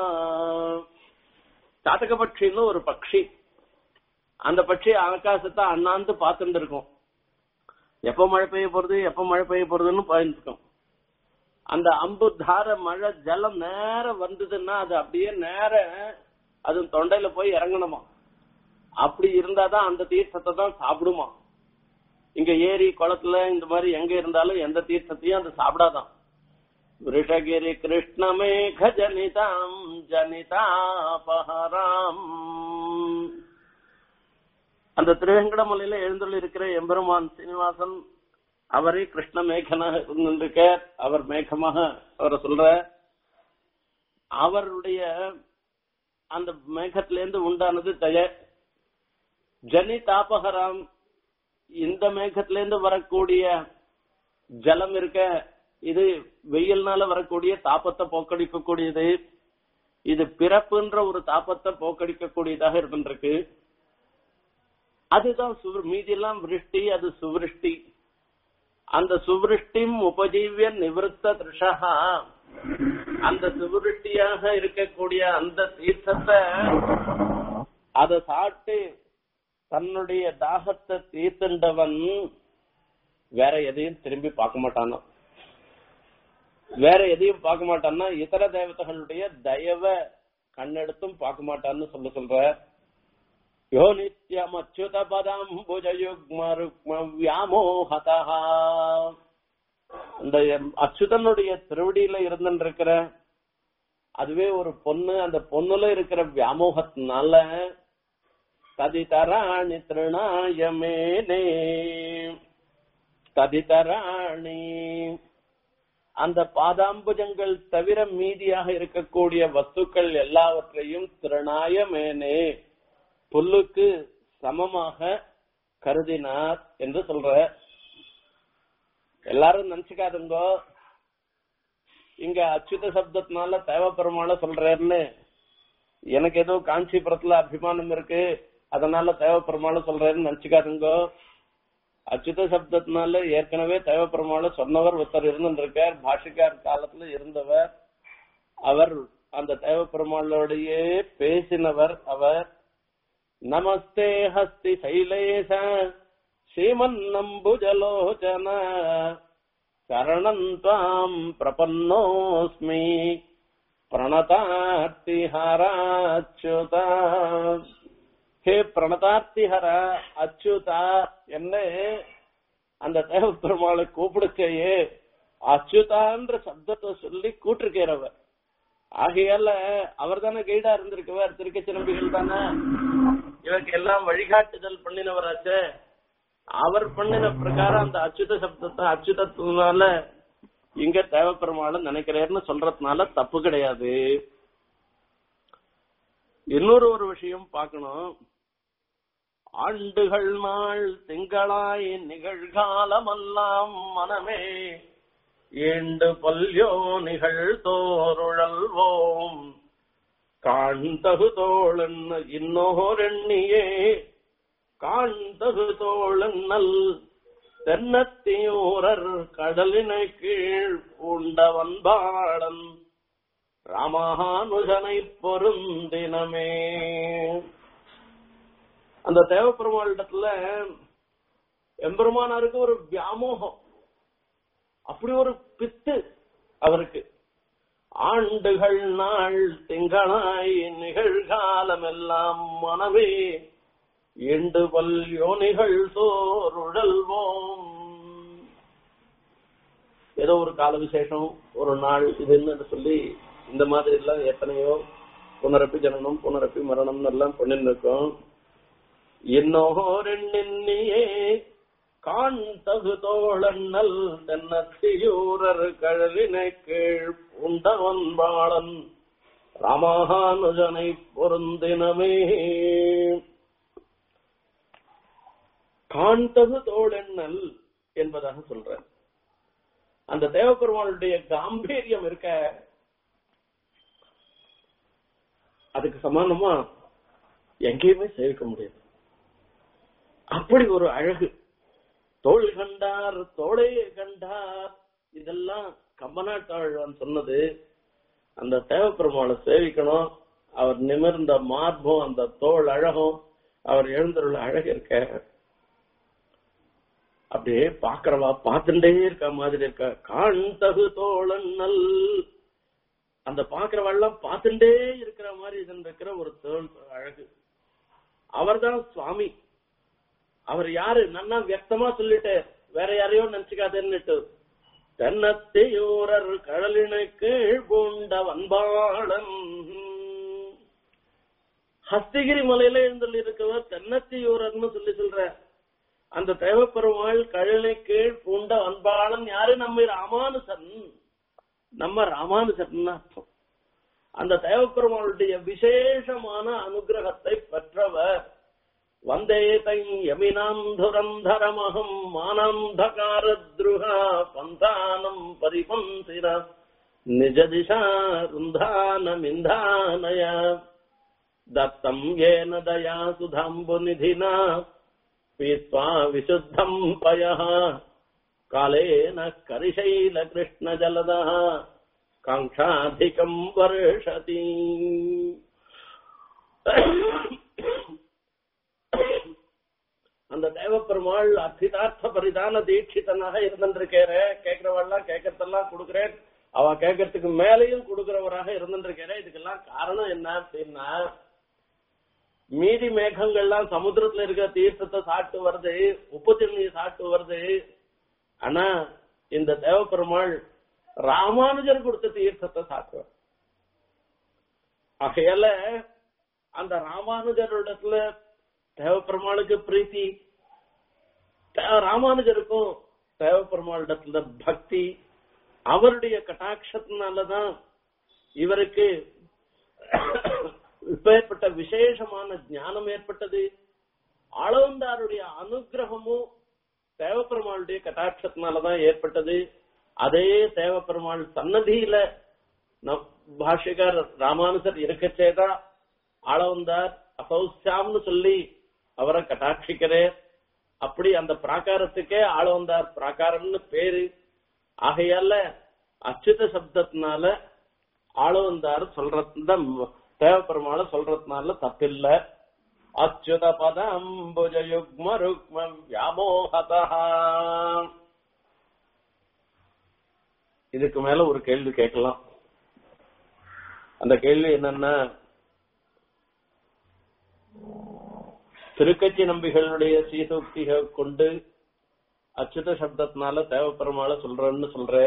சாத்தக பட்சின்னு ஒரு பட்சி அந்த பட்சி ஆகாசத்தை அண்ணாந்து பார்த்துட்டு இருக்கும் எப்ப மழை பெய்ய போறது எப்ப மழை பெய்ய போறதுன்னு பாயிட்டு இருக்கும் அந்த அம்பு தார மழை ஜலம் நேர வந்ததுன்னா அது அப்படியே நேர அது தொண்டையில போய் இறங்கணுமா அப்படி இருந்தாதான் அந்த தீர்த்தத்தை தான் சாப்பிடுமா இங்க ஏரி குளத்துல இந்த மாதிரி எங்க இருந்தாலும் எந்த தீர்த்தத்தையும் அது சாப்பிடாதான் ரிஷகிரி கிருஷ்ணமேக ஜனிதாம் ஜனிதாபஹராம் அந்த திருவேங்கடமலையில எழுந்துள்ள இருக்கிற எம்பெருமான் சீனிவாசன் அவரே கிருஷ்ண மேகனாக இருந்திருக்க அவர் மேகமாக அவரை சொல்ற அவருடைய அந்த மேகத்திலிருந்து உண்டானது தய ஜனி தாபகராம் இந்த மேகத்திலிருந்து வரக்கூடிய ஜலம் இருக்க இது வெயில்னால வரக்கூடிய தாபத்தை போக்கடிக்கக்கூடியது இது பிறப்புன்ற ஒரு தாபத்தை போக்கடிக்கக்கூடியதாக இருக்கின்றிருக்கு அதுதான் சுவ- மீதியெல்லாம் விருஷ்டி அது சுவிருஷ்டி அந்த சுவிருஷ்டிம் உபஜீவிய நிவர்த்த திருஷா அந்த சுவிருஷ்டியாக இருக்கக்கூடிய அந்த தீர்த்தத்தை அதை சாப்பிட்டு தன்னுடைய தாகத்தை தீர்த்துண்டவன் வேற எதையும் திரும்பி பார்க்க மாட்டானோ வேற எதையும் பார்க்க மாட்டான்னா இதர தேவதைகளுடைய தயவ கண்ணெடுத்தும் பார்க்க மாட்டான்னு சொல்ல சொல்ற யோ நித்யம் அச்சுத பதம் புஜயுக்ம ருக்ம வியாமோகதா அந்த அச்சுதனுடைய திருவடியில இருந்துருக்கிற அதுவே ஒரு பொண்ணு அந்த பொண்ணுல இருக்கிற வியாமோகத்தினால ததிதராணி திருணாயமேனே ததிதராணி அந்த பாதாம்புஜங்கள் தவிர மீதியாக இருக்கக்கூடிய வஸ்துக்கள் எல்லாவற்றையும் திருணாயமேனே புல்லுக்கு சமமாக கருதினார் என்று சொல்ற எல்லாரும் நினைச்சுக்காதுங்கோ இங்க அச்சுத சப்தத்தினால தேவப்பெருமாள சொல்றேன்னு எனக்கு ஏதோ காஞ்சிபுரத்துல அபிமானம் இருக்கு அதனால தேவப்பெருமாள சொல்றேன்னு நினைச்சுக்காதுங்கோ அச்சுத சப்தத்தினால ஏற்கனவே தேவப்பெருமாள சொன்னவர் ஒருத்தர் இருந்திருக்கார் பாஷிக்கார் காலத்துல இருந்தவர் அவர் அந்த தேவப்பெருமாளோடையே பேசினவர் அவர் நமஸ்தே ஹஸ்தி சைலேஷ ஸ்ரீமன்னம்புஜலோச்சன சரணம் துவாம் பிரபன்னோஸ்மி பிரணதார்த்திஹராச்சுதா ஹே பிரணதார்த்திஹர அச்சுதா என்ன அந்த தேவ பெருமாளை கூப்பிடுக்கையே அச்சுதான்ற சப்தத்தை சொல்லி கூட்டிருக்கிறவர் ஆகையால அவர் தானே கைடா இருந்திருக்கவர் திருக்கச்சிரம்பிகள் தானே இவருக்கு எல்லாம் வழிகாட்டுதல் பண்ணினவராச்சே அவர் பண்ணின பிரகாரம் அந்த அச்சுத சப்தத்தை அச்சுதத்தினால இங்க தேவைப்பெருமாள் நினைக்கிறேன்னு சொல்றதுனால தப்பு கிடையாது இன்னொரு ஒரு விஷயம் பார்க்கணும் ஆண்டுகள் நாள் திங்களாய் நிகழ்காலமெல்லாம் மனமே ஏண்டு பல்யோ நிகழ் தோருழல்வோம் காண்தகு தோழன் இன்னோரெண்ணியே காண்தகு தோழன் நல் தென்னத்தியூரர் கடலினை கீழ் பூண்டவன் பாடன் ராமானுஜனை பொருந்தினமே அந்த தேவப்பெருமாளிடத்துல எம்பெருமானாருக்கு ஒரு வியாமோகம் அப்படி ஒரு பித்து அவருக்கு ஆண்டுகள் நாள் திங்களாய் நிகழ்காலம் எல்லாம் மனமே எண்டு பல் யோனிகள் சோருழல்வோம் ஏதோ ஒரு கால விசேஷம் ஒரு நாள் இதுன்னு சொல்லி இந்த மாதிரி எல்லாம் எத்தனையோ புனரப்பி ஜனனம் புனரப்பி மரணம் எல்லாம் பண்ணிட்டு இருக்கோம் இன்னோரெண்ணியே காண் தகு தோழன்னல் தென்னத்தியூரர் கழலினை கீழ் உண்டவன் பாளன் ராமானுஜனை பொருந்தினமே காண்டது தோழெண்ணல் என்பதாக சொல்ற அந்த தேவப்பெருமானுடைய காம்பீரியம் இருக்க அதுக்கு சமானமா எங்கேயுமே சேர்க்க முடியாது அப்படி ஒரு அழகு தோள் கண்டார் தோளே கண்டார் இதெல்லாம் கம்பநாட்டாழ்வான் சொன்னது அந்த தேவப்பெருமாளை சேவிக்கணும் அவர் நிமிர்ந்த மார்பும் அந்த தோல் அழகும் அவர் எழுந்துள்ள அழகு இருக்க அப்படியே பாக்குறவா பார்த்துட்டே இருக்க மாதிரி இருக்க காண் தகு தோழன் நல் அந்த பாக்குறவாள்லாம் பார்த்துட்டே இருக்கிற மாதிரி இருக்கிற ஒரு தோல் அழகு அவர்தான் சுவாமி அவர் யாரு நன்னா வியக்தமா சொல்லிட்டு வேற யாரையோ நினைச்சுக்காதேன்னுட்டு தென்னத்தையூரர் கடலினை கீழ் பூண்ட வன்பாளன் ஹஸ்திகிரி மலையில எழுந்தள்ளி இருக்கவர் தென்னத்தியூரர்னு சொல்லி சொல்ற அந்த தேவப்பெருமாள் கழலை கீழ் பூண்ட வன்பாளன் யாரு நம்ம ராமானுசன் நம்ம ராமானுசன் அர்த்தம் அந்த தேவப்பெருமாளுடைய விசேஷமான அனுகிரகத்தை பெற்றவர் வந்தே தை யமினாம் துரந்தரமகம் மானாந்தகாரத்ருஹா பந்தானம் பரிபந்திர நிஜ திசா ருந்தானமிந்தானய தத்தம் ஏன தயா சுதாம்பு நிதினா பீத்வா விசுத்தம் பயः कालेन करिशैलकृष्णजलदः काङ्क्षाधिकम् वर्षति அந்த தேவப்பெருமாள் அத்திதார்த்த பரிதான தீட்சிதனாக இருந்திருக்கிற கேட்கிறவெல்லாம் கேட்கறதெல்லாம் கொடுக்கிறேன் அவ கேட்கறதுக்கு மேலையும் கொடுக்கிறவராக இருந்திருக்கிற இதுக்கெல்லாம் காரணம் என்ன அப்படின்னா மீதி மேகங்கள்லாம் சமுத்திரத்துல இருக்கிற தீர்த்தத்தை சாப்பிட்டு வருது உப்பு தண்ணி சாப்பிட்டு வருது ஆனா இந்த தேவப்பெருமாள் ராமானுஜர் கொடுத்த தீர்த்தத்தை சாப்பிடுவார் ஆகையால அந்த ராமானுஜரிடத்துல தேவப்பெருமாளுக்கு பிரீத்தி தே- ராமானுஜருக்கும் தேவப்பெருமாளிடத்துல பக்தி அவருடைய கட்டாட்சத்தினாலதான் இவருக்கு இப்பேற்பட்ட விசேஷமான ஞானம் ஏற்பட்டது ஆளவந்தாருடைய அனுகிரகமும் தேவப்பெருமாளுடைய கட்டாட்சத்தினாலதான் ஏற்பட்டது அதே தேவப்பெருமாள் சன்னதியில நம் பாஷ்யக்கார் ராமானுசர் இருக்கச்சேதான் ஆளவந்தார் அசௌசியாம்னு சொல்லி அவரை கட்டாட்சிக்கிறேன் அப்படி அந்த பிராகாரத்துக்கே ஆளவந்தார் பிராகாரம்னு பேரு ஆகையால அச்சுத சப்தத்தினால ஆளவந்தார் சொல்றது தேவப்பெருமாளை சொல்றதுனால தப்பில்ல அச்சுத பதம்புஜ யுக்ம ருக்ம வியாமோகதா இதுக்கு மேல ஒரு கேள்வி கேட்கலாம் அந்த கேள்வி என்னன்னா திருக்கட்சி நம்பிகளுடைய சீசோக்திகள் கொண்டு அச்சுத சப்தத்தினால தேவப்பெருமாளை சொல்றேன்னு சொல்ற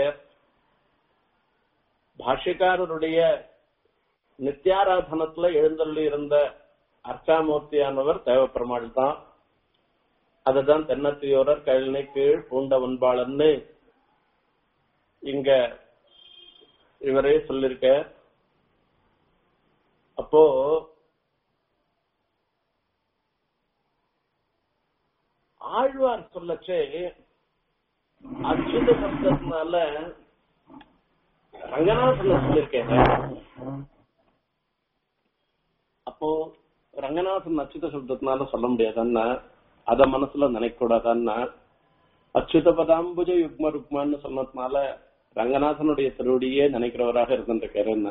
பாஷ்யக்காரருடைய நித்தியாராதனத்துல எழுந்தள்ளி இருந்த அர்ச்சாமூர்த்தியானவர் தேவப்பெருமாள் தான் அதுதான் தென்னத்தியோரர் கழனி கீழ் பூண்டவன்பாளன்னு இங்க இவரே சொல்லிருக்க அப்போ ஆழ்வார் சொல்லச்சே அச்சுத சப்தத்தினால ரங்கநாதன் சொல்லியிருக்கேன் அப்போ ரங்கநாதன் அச்சுத சப்தத்தினால சொல்ல முடியாதன்னா அத மனசுல நினைக்க கூடாதன்னா அச்சுத பதாம்புஜ யுக்ம ருக்மான்னு சொன்னதுனால ரங்கநாதனுடைய திருவடியே நினைக்கிறவராக இருந்திருக்காருன்னா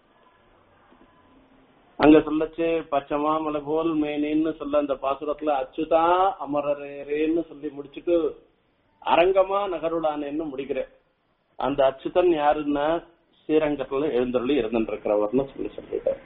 அங்க சொல்லச்சு பச்சமாமலை போல் மேனின்னு சொல்ல அந்த பாசுரத்துல அச்சுதா அமரரேன்னு சொல்லி முடிச்சுட்டு அரங்கமா நகருளானேன்னு முடிக்கிறேன் அந்த அச்சுதன் யாருன்னா ஸ்ரீரங்கத்துல எழுந்தருளி இருந்துட்டு இருக்கிறவர்னு சொல்லி சொல்லிட்டார்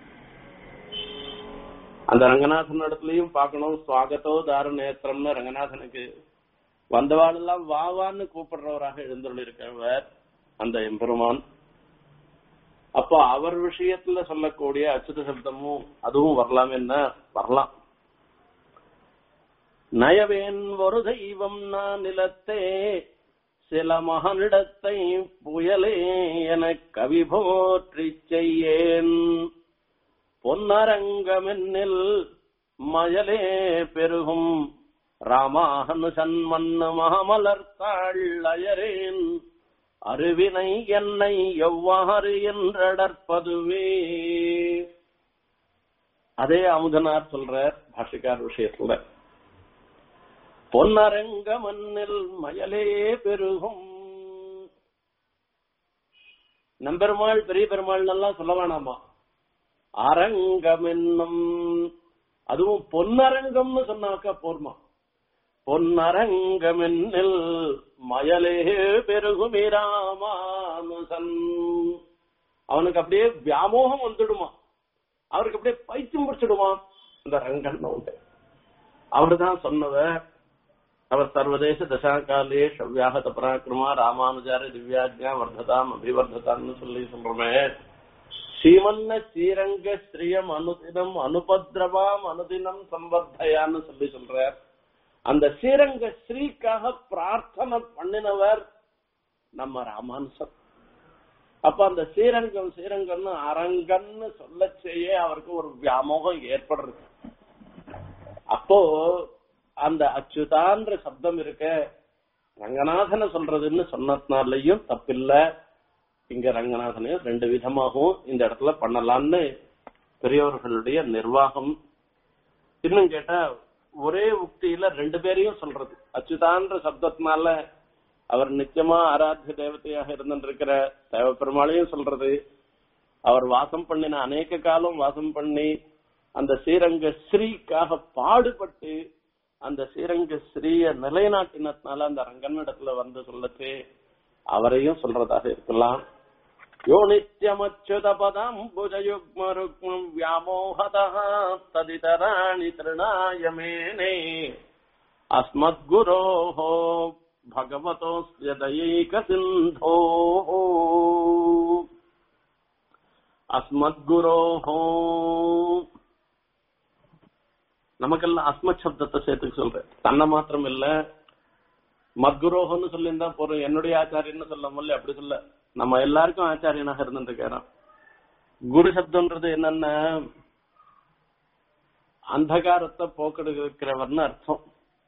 அந்த ரங்கநாதன் இடத்துலயும் பார்க்கணும் சுவாகத்தோ தாரு நேத்திரம்னு ரங்கநாதனுக்கு வந்தவாளெல்லாம் வாவான்னு கூப்பிடுறவராக எழுந்தருளி இருக்கிறவர் அந்த எம்பெருமான் அப்போ அவர் விஷயத்துல சொல்லக்கூடிய அச்சுத சப்தமும் அதுவும் வரலாம் என்ன வரலாம் நயவேன் ஒரு தெய்வம் நான் நிலத்தே சில மகனிடத்தை புயலே என கவி போற்றிச் செய்யேன் பொன்னரங்கமென்னில் மயலே பெருகும் ராமானு சன்மன்னு மகமலர்த்தாள் அயரேன் அருவினை என்னை எவ்வாறு என்றடற்பதுவே அதே அமுதனார் சொல்றார் பாஷிகார் விஷயத்துல பொன்னரங்க மண்ணில் மயலே பெருகும் நம்பெருமாள் பெரிய பெருமாள் எல்லாம் சொல்ல வேணாமா அரங்கம் என்னும் அதுவும் பொன்னரங்கம்னு சொன்னாக்கா போர்மா பொன்னரங்கம் என்னில் மயலே பெருகுமி ராமானுசன் அவனுக்கு அப்படியே வியாமோகம் வந்துடுமா அவருக்கு அப்படியே பைத்தியம் பிடிச்சிடுவான் அந்த ரங்கன் உண்டு அவர்தான் சொன்னவர் அவர் சர்வதேச தசாகாலே சவ்யாகத பராக்கிரமா ராமானுஜார திவ்யாஜ்யா வர்த்ததாம் அபிவர்த்ததான்னு சொல்லி சொல்றோமே ஸ்ரீமன்ன ஸ்ரீரங்க ஸ்ரீயம் அனுதினம் அனுபத்ரவாம் அனுதினம் சம்பர்த்தையான்னு சொல்லி சொல்றார் அந்த ஸ்ரீரங்க ஸ்ரீக்காக பிரார்த்தனை பண்ணினவர் நம்ம ராமானுசன் அப்ப அந்த ஸ்ரீரங்கம் ஸ்ரீரங்கம்னு அரங்கன்னு சொல்ல செய்ய அவருக்கு ஒரு வியாமோகம் ஏற்படுறது அப்போ அந்த அச்சுதான்ற சப்தம் இருக்க ரங்கநாதனை சொல்றதுன்னு சொன்னதுனாலையும் தப்பில்ல இங்க ரங்கநாதனையும் ரெண்டு விதமாகவும் இந்த இடத்துல பண்ணலாம்னு பெரியவர்களுடைய நிர்வாகம் இன்னும் கேட்டா ஒரே உக்தியில ரெண்டு பேரையும் சொல்றது அச்சுதான்ற சப்தத்தினால அவர் நிச்சயமா ஆராத்திய தேவதையாக இருந்திருக்கிற தேவ பெருமாளையும் சொல்றது அவர் வாசம் பண்ணின அநேக காலம் வாசம் பண்ணி அந்த ஸ்ரீரங்க ஸ்ரீக்காக பாடுபட்டு அந்த ஸ்ரீரங்க ஸ்ரீய நிலைநாட்டினதுனால அந்த ரங்கனிடத்துல வந்து சொல்லச்சு அவரையும் சொல்றதாக இருக்கலாம் யோ நித்யமச்சுத பதம் புஜயுக்ம ருக்மம் வியாமோகதா ததிதராணி திருணாய மேனே அஸ்மத்குரோः भगवतोऽस्य दयैकसिन्धोः அஸ்மத்குரோஹோ நமக்கெல்லாம் அஸ்மத் சப்தத்தை சேர்த்துக்க சொல்றேன் தன்னை மாத்திரம் இல்ல மத்குரோகன்னு சொல்லியிருந்தா போறோம் என்னுடைய ஆச்சாரியன்னு சொல்ல முடியல அப்படி சொல்ல நம்ம எல்லாருக்கும் ஆச்சாரியனாக இருந்துருக்காராம் குரு சப்தம்ன்றது என்னன்னா அந்தகாரத்தை போக்கெடுக்கிறவர்னு அர்த்தம்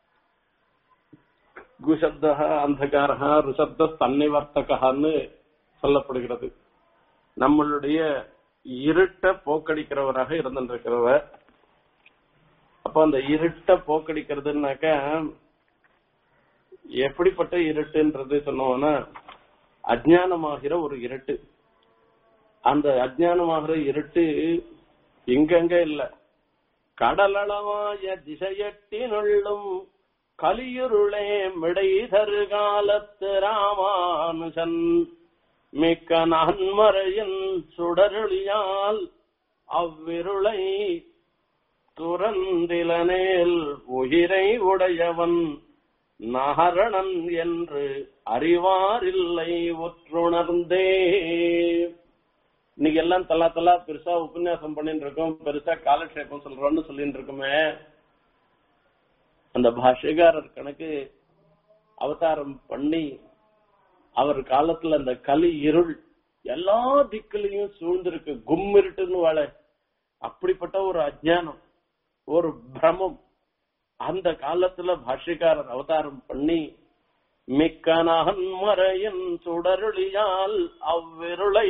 குசப்த அந்தகாரா ரிசப்த தன்னிவர்த்தகான்னு சொல்லப்படுகிறது நம்மளுடைய இருட்ட போக்கடிக்கிறவராக இருந்திருக்கிறவர் அப்ப அந்த இருட்ட போக்கடிக்கிறதுனாக்க எப்படிப்பட்ட இருட்டுன்றது சொன்னோம்னா அஜ்ஞானமாகிற ஒரு இருட்டு அந்த அஜ்ஞானமாகிற இருட்டு எங்கெங்க இல்ல கடலளவாய திசையட்டினுள்ளும் கலியுருளே மிடை தருகாலத்து ராமானுஜன் மிக்க நன்மறையின் சுடருளியால் அவ்விருளை துறந்திலனேல் உயிரை உடையவன் நகரணன் என்று அறிவாரில்லை ஒற்றுணர்ந்தே இன்னைக்கு எல்லாம் தலா தலா பெருசா உபன்யாசம் பண்ணிட்டு இருக்கோம் பெருசா காலக்ஷேபம் சொல்றோம்னு சொல்லிட்டு இருக்கோமே அந்த பாஷ்யகாரர் கணக்கு அவதாரம் பண்ணி அவர் காலத்துல அந்த கலி இருள் எல்லா திக்கிலையும் சூழ்ந்திருக்கு கும்மிருட்டுன்னு வாழ அப்படிப்பட்ட ஒரு அஜ்ஞானம் ஒரு பிரமம் அந்த காலத்துல பாஷ்யக்காரர் அவதாரம் பண்ணி மிக்க நகன்மறையின் சுடருளியால் அவ்விருளை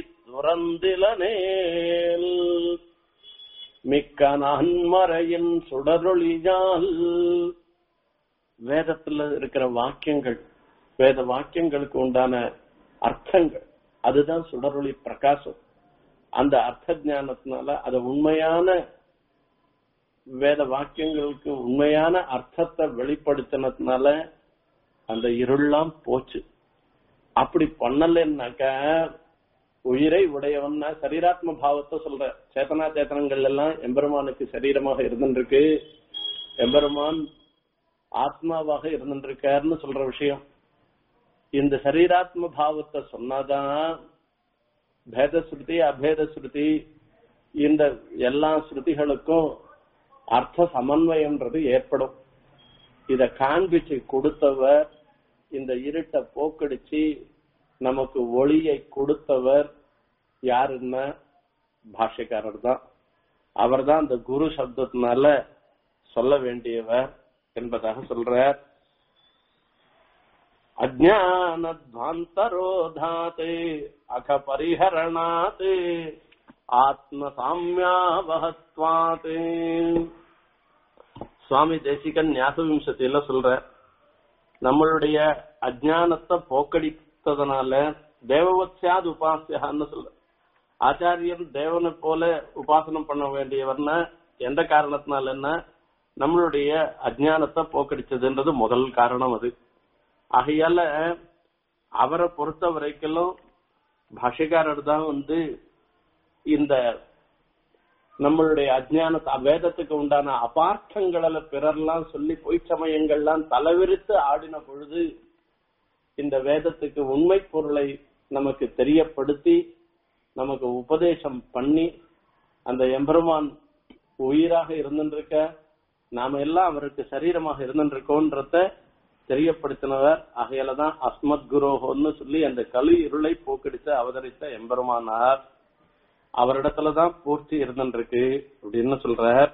துறந்திலனேல் மிக்க நன்மறையின் சுடரொளியால் வேதத்துல இருக்கிற வாக்கியங்கள் வேத வாக்கியங்களுக்கு உண்டான அர்த்தங்கள் அதுதான் சுடரொளி பிரகாசம் அந்த அர்த்த ஞானத்தினால அது உண்மையான வேத வாக்கியங்களுக்கு உண்மையான அர்த்தத்தை வெளிப்படுத்தினதுனால அந்த இருள்லாம் போச்சு அப்படி பண்ணலன்னாக்க உயிரை உடையவன்னா சரீராத்ம பாவத்தை சொல்ற சேத்தனா சேத்தனங்கள் எல்லாம் எம்பெருமானுக்கு சரீரமாக இருந்துருக்கு எம்பெருமான் ஆத்மாவாக இருந்துருக்காருன்னு சொல்ற விஷயம் இந்த சரீராத்ம பாவத்தை சொன்னாதான் பேத ஸ்ருதி அபேத ஸ்ருதி இந்த எல்லா ஸ்ருதிகளுக்கும் அர்த்த சமன்வயம்ன்றது ஏற்படும் இத காண்பிச்சு கொடுத்தவர் இந்த இருட்டை போக்கடிச்சு நமக்கு ஒளியை கொடுத்தவர் யாருன்னா பாஷ்யக்காரர் தான் அவர் தான் அந்த குரு சப்தத்தினால சொல்ல வேண்டியவர் என்பதாக சொல்றார் அஜானத்வாந்தரோதாத் அக பரிஹரணாத் ஆத்ம சாமியாவகத்வாத் சுவாமி தேசிகன் ஞாச விம்சத்தில சொல்ற நம்மளுடைய அஜானத்தை போக்கடித்ததுனால தேவவத்யாத் உபாசியான்னு சொல்ற ஆச்சாரியன் தேவனை போல உபாசனம் பண்ண வேண்டியவர்னா எந்த காரணத்தினாலன்னா நம்மளுடைய அஜானத்தை போக்கடிச்சதுன்றது முதல் காரணம் அது ஆகையால அவரை பொறுத்த வரைக்கும் பாஷிகாரர் தான் வந்து இந்த நம்மளுடைய அஜ்ஞான வேதத்துக்கு உண்டான அபார்த்தங்களை பிறர்லாம் சொல்லி பொய் சமயங்கள்லாம் தலைவிரித்து ஆடின பொழுது இந்த வேதத்துக்கு உண்மை பொருளை நமக்கு தெரியப்படுத்தி நமக்கு உபதேசம் பண்ணி அந்த எம்பெருமான் உயிராக இருந்துருக்க நாம எல்லாம் அவருக்கு சரீரமாக இருந்துருக்கோன்றத தெரியப்படுத்தினவர் ஆகையால தான் அஸ்மத் குரோஹோன்னு சொல்லி அந்த கலி இருளை போக்கடித்து அவதரித்த எம்பெருமானார் அவரிடத்துலதான் பூர்த்தி இருந்துருக்கு அப்படின்னு சொல்றார்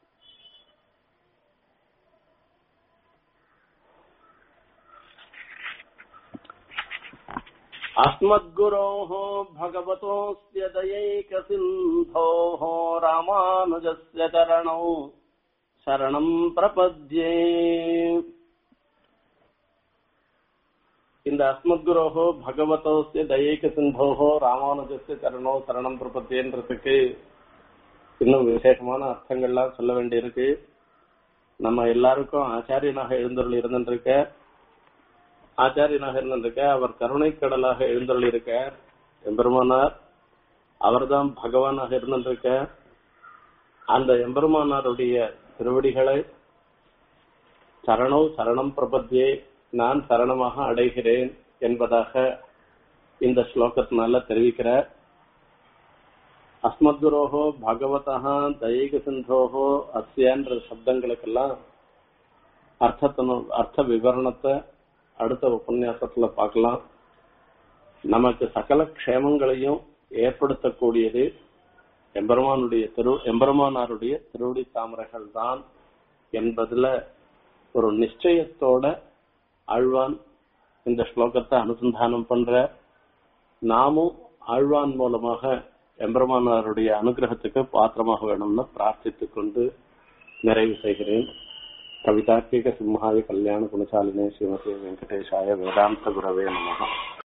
अस्मद्गुरोः भगवतोऽस्य दयैकसिन्धोः रामानुजस्य चरणौ शरणम् प्रपद्ये இந்த அஸ்மத்குரோஹோ பகவதோசிய தயேக சிந்தோஹோ ராமானுஜஸ்ய சரணோ சரணம் பிரபத்தியன்றதுக்கு இன்னும் விசேஷமான அர்த்தங்கள்லாம் சொல்ல வேண்டியிருக்கு நம்ம எல்லாருக்கும் ஆச்சாரியனாக எழுந்தருள் இருந்திருக்க ஆச்சாரியனாக இருந்திருக்க அவர் கருணை கடலாக எழுந்தருள் இருக்க எம்பெருமானார் அவர்தான் பகவானாக இருந்திருக்க அந்த எம்பெருமானாருடைய திருவடிகளை சரணோ சரணம் பிரபத்தியே நான் சரணமாக அடைகிறேன் என்பதாக இந்த ஸ்லோகத்தினால தெரிவிக்கிறார் அஸ்மத்குரோஹோ பகவதா தயைக சிந்தோஹோ அஸ்யன்ற சப்தங்களுக்கெல்லாம் அர்த்தத்தின அர்த்த விவரணத்தை அடுத்த உபன்யாசத்துல பார்க்கலாம் நமக்கு சகல க்ஷேமங்களையும் ஏற்படுத்தக்கூடியது எம்பெருமானுடைய திரு எம்பெருமானாருடைய திருவடி தாமரைகள் தான் என்பதுல ஒரு நிச்சயத்தோட ஆழ்வான் இந்த ஸ்லோகத்தை அனுசந்தானம் பண்ற நாமும் ஆழ்வான் மூலமாக எம்பெருமானாருடைய அனுகிரகத்துக்கு பாத்திரமாக வேணும்னு பிரார்த்தித்துக் கொண்டு நிறைவு செய்கிறேன் கவிதார்க்கிக சிம்ஹாய கல்யாண குணசாலினே ஸ்ரீமதி வெங்கடேஷாய வேதாந்த குரவே நமகா